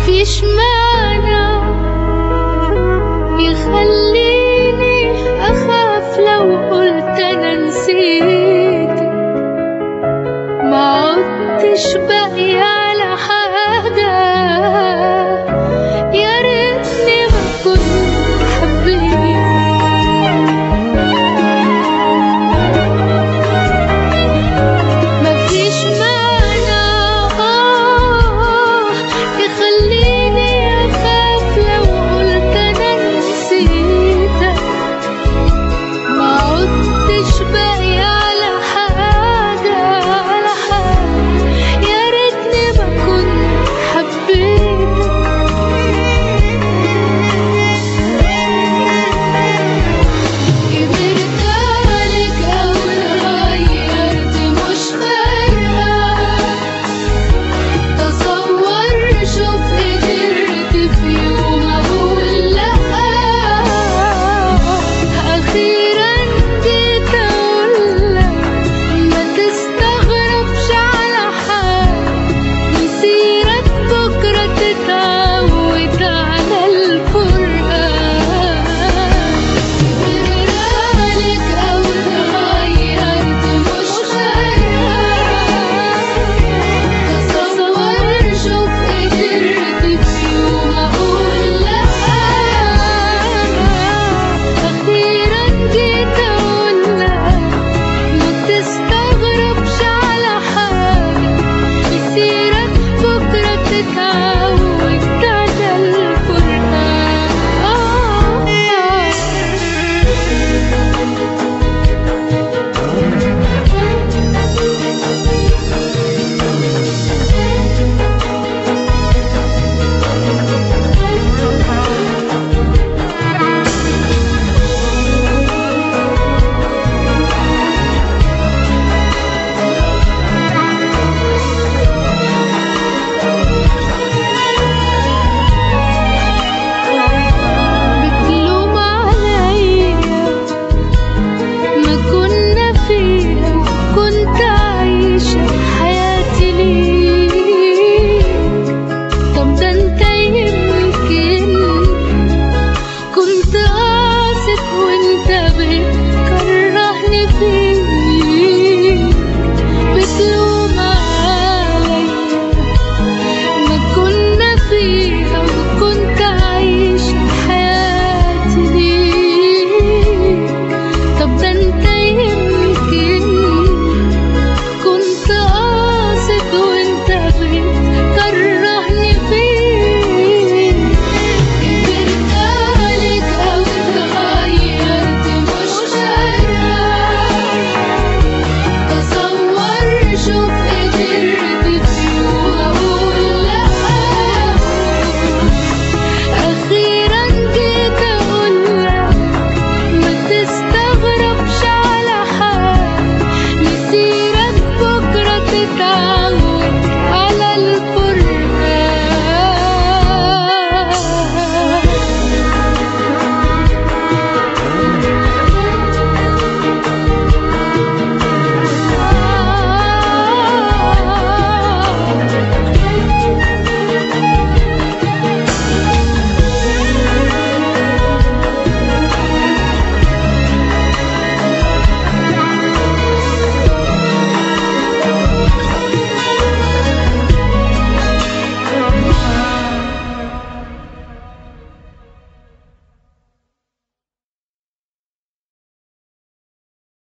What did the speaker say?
مفيش معنى يخليني أخاف لو قلت أنا نسيت ما عدتش باقي على حاجة يا ريتني ما كنت حبيت مفيش معنى آه يخليني أخاف لو قلت أنا نسيتك ما عدتش باقي على حاجة على حاجة يا ريتني ما كنت حبيتك كبرت عليك أو اتغيرت مش فارقة تصور شوف قدرت في يوم أقول لأ أخيرا جيت أقولك ما تستغربش على حاجة مسيرك بكرة تتعود على الفرقة كبر عليك أو اتغيرت مش فارقة تصور شوف قدرت في يوم أقول لأ أخيرا جيت أقولك ما تستغربش على حاجة مسيرك بكرة تتعب